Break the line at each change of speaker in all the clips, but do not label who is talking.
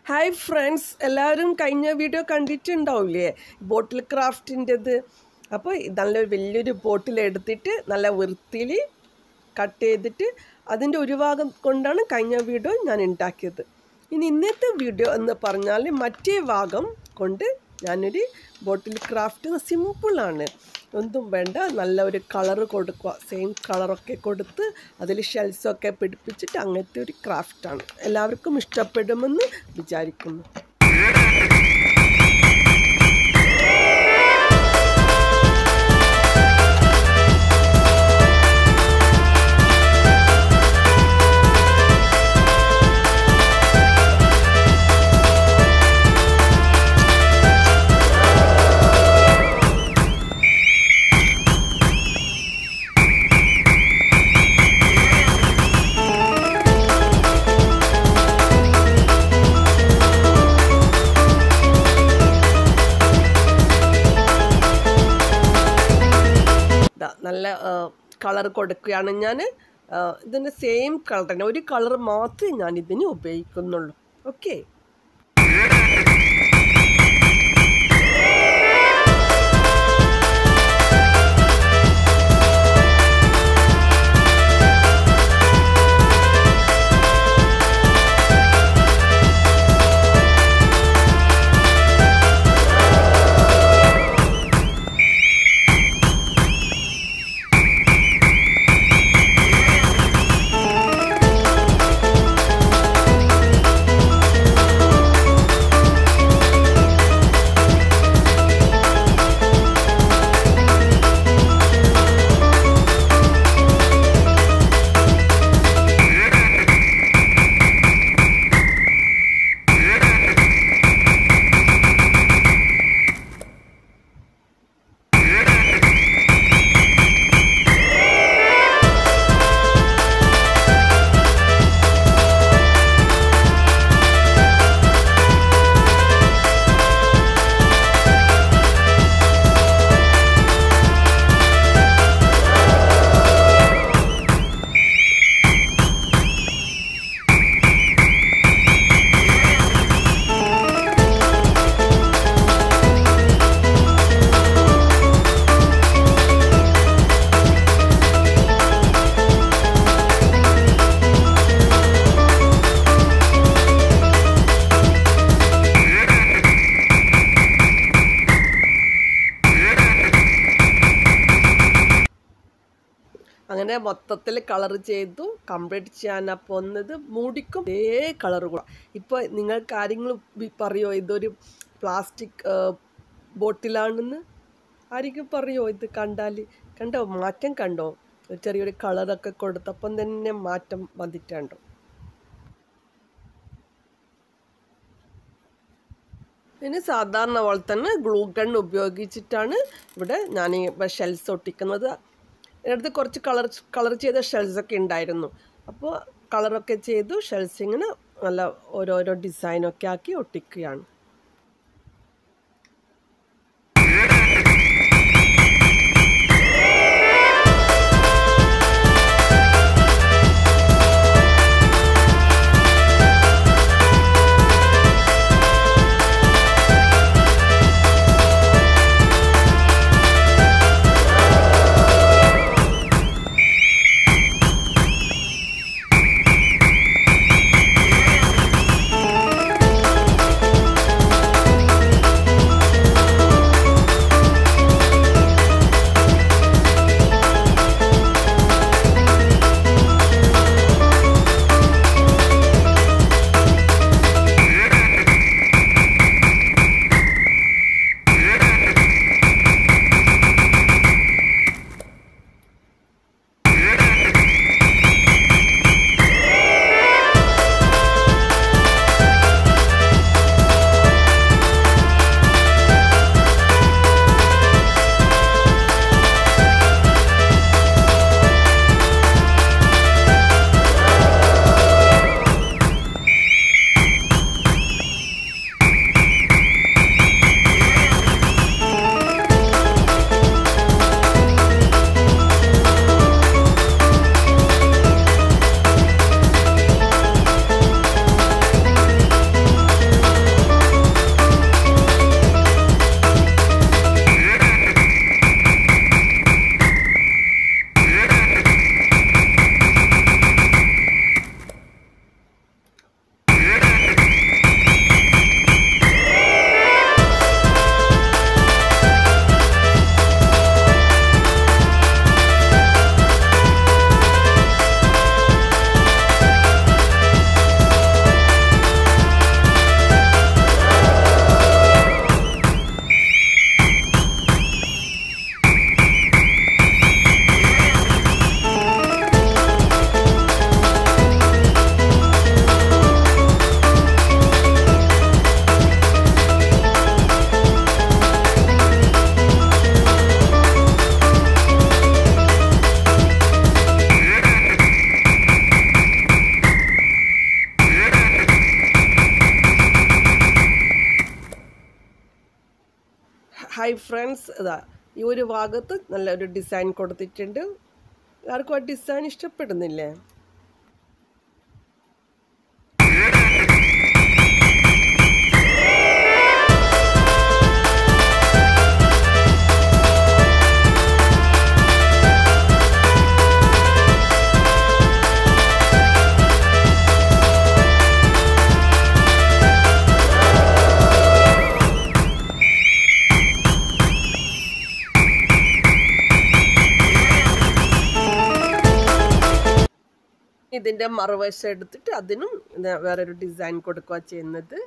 hi friends എല്ലാവരും കഴിഞ്ഞ video കണ്ടിട്ടുണ്ടാവില്ലേ ബോട്ടിൽ ക്രാഫ്റ്റിൻ്റെത് അപ്പോൾ നല്ലൊരു വലിയൊരു ബോട്ടിൽ എടുത്തിട്ട് നല്ല വൃത്തിയിൽ കട്ട് ചെയ്തിട്ട് അതിൻ്റെ ഒരു ഭാഗം കൊണ്ടാണ് കഴിഞ്ഞ വീഡിയോ ഞാൻ ഉണ്ടാക്കിയത് ഇനി ഇന്നത്തെ വീഡിയോ എന്ന് പറഞ്ഞാൽ മറ്റേ ഭാഗം കൊണ്ട് ഞാനൊരു ബോട്ടിൽ ക്രാഫ്റ്റ് സിമ്പിളാണ് ഒന്നും വേണ്ട നല്ല ഒരു കളർ കൊടുക്കുക സെയിം കളറൊക്കെ കൊടുത്ത് അതിൽ ഷെൽസൊക്കെ പിടിപ്പിച്ചിട്ട് അങ്ങനത്തെ ഒരു ക്രാഫ്റ്റാണ് എല്ലാവർക്കും ഇഷ്ടപ്പെടുമെന്ന് വിചാരിക്കുന്നു ദാ നല്ല കളർ കൊടുക്കുകയാണ് ഞാൻ ഇതിൻ്റെ സെയിം കളർ തന്നെ ഒരു കളർ മാത്രമേ ഞാൻ ഇതിന് ഉപയോഗിക്കുന്നുള്ളൂ ഓക്കെ അങ്ങനെ മൊത്തത്തിൽ കളർ ചെയ്തു കംപ്ലീറ്റ് ചെയ്യാൻ പോകുന്നത് മൂടിക്കും അതേ കളർ കൂടെ ഇപ്പോൾ നിങ്ങൾക്ക് ആരെങ്കിലും പറയോ ഇതൊരു പ്ലാസ്റ്റിക് ബോട്ടിലാണെന്ന് ആരെങ്കിലും പറയോ ഇത് കണ്ടാൽ കണ്ടോ മാറ്റം കണ്ടോ ചെറിയൊരു കളറൊക്കെ കൊടുത്തപ്പം തന്നെ മാറ്റം വന്നിട്ടുണ്ടോ ഇനി സാധാരണ പോലെ തന്നെ ഗ്ലൂ ഗൺ ഉപയോഗിച്ചിട്ടാണ് ഇവിടെ ഞാൻ ഈ ഷെൽസ് ഒട്ടിക്കുന്നത് അടുത്ത് കുറച്ച് കളർ കളർ ചെയ്ത ഷെൽസൊക്കെ ഉണ്ടായിരുന്നു അപ്പോൾ കളറൊക്കെ ചെയ്തു ഷെൽസ് ഇങ്ങനെ നല്ല ഓരോരോ ഡിസൈനൊക്കെ ആക്കി ഒട്ടിക്കുകയാണ് ഹായ് ഫ്രണ്ട്സ് ഇതാ ഈ ഒരു ഭാഗത്ത് നല്ലൊരു ഡിസൈൻ കൊടുത്തിട്ടുണ്ട് എല്ലാവർക്കും ആ ഡിസൈൻ ഇഷ്ടപ്പെടുന്നില്ലേ ഇതിൻ്റെ മറുവശം എടുത്തിട്ട് അതിനും ഇത് വേറൊരു ഡിസൈൻ കൊടുക്കുക ചെയ്യുന്നത്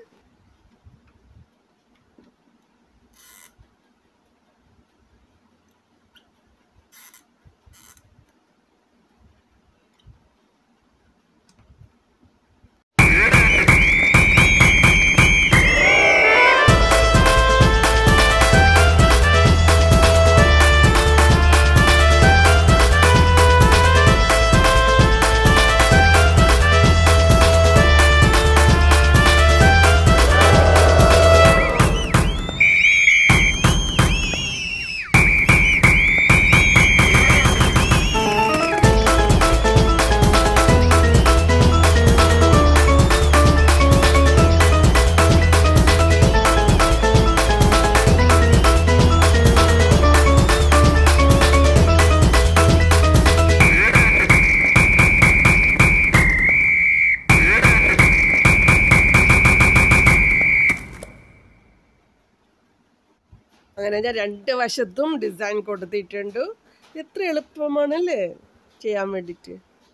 അങ്ങനെ ഞാൻ രണ്ട് വശത്തും ഡിസൈൻ കൊടുത്തിട്ടുണ്ട് എത്ര എളുപ്പമാണല്ലേ ചെയ്യാൻ വേണ്ടിയിട്ട്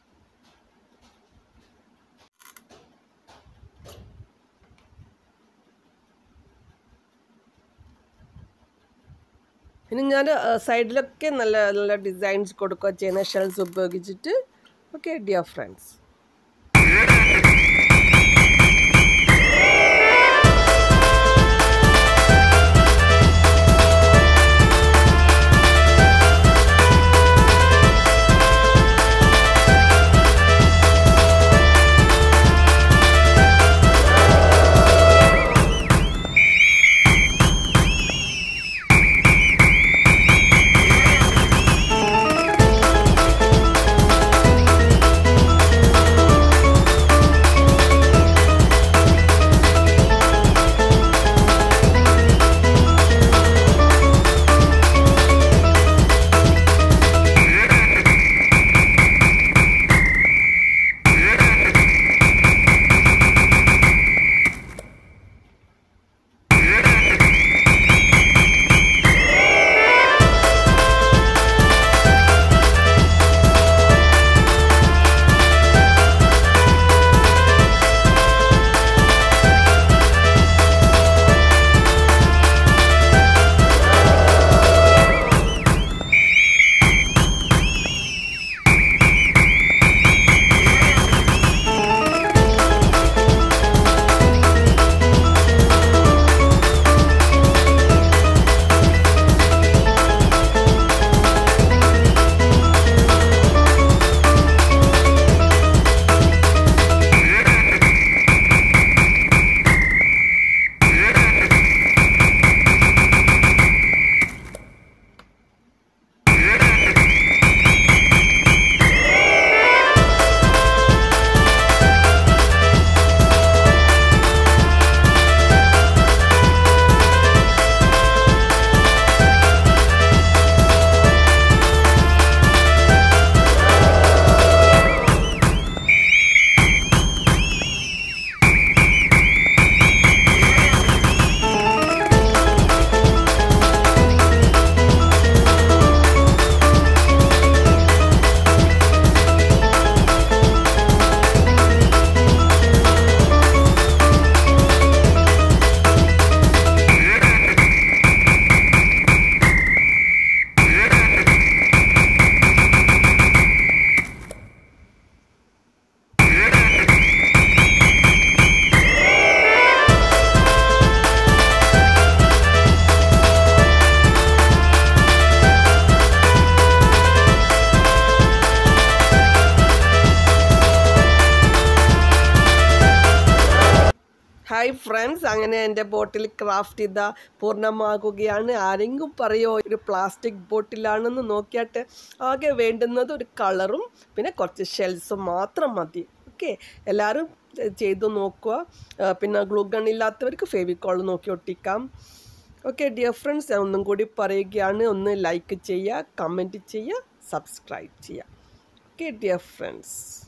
ഇനി ഞാൻ സൈഡിലൊക്കെ നല്ല നല്ല ഡിസൈൻസ് കൊടുക്കുക ചെയ്യുന്ന ഷെൽസ് ഉപയോഗിച്ചിട്ട് okay dear friends hi friends അങ്ങനെ എൻ്റെ ബോട്ടിൽ ക്രാഫ്റ്റ് ഇതാ പൂർണ്ണമാകുകയാണ് ആരെങ്കിലും പറയോ ഒരു പ്ലാസ്റ്റിക് ബോട്ടിലാണെന്ന് നോക്കിയാട്ട് ആകെ വേണ്ടുന്നത് ഒരു കളറും പിന്നെ കുറച്ച് ഷെൽസും മാത്രം മതി ഓക്കെ എല്ലാവരും ചെയ്തു നോക്കുക ആ, പിന്നെ ഗ്ലൂഗൺ ഇല്ലാത്തവർക്ക് ഫേവിക്കോൾ നോക്കി ഒട്ടിക്കാം ഓക്കെ ഡിയർ ഫ്രണ്ട്സ് ഞാൻ ഒന്നും കൂടി പറയുകയാണ് ഒന്ന് ലൈക്ക് ചെയ്യുക കമൻറ്റ് ചെയ്യുക സബ്സ്ക്രൈബ് ചെയ്യുക ഓക്കെ ഡിയർ ഫ്രണ്ട്സ്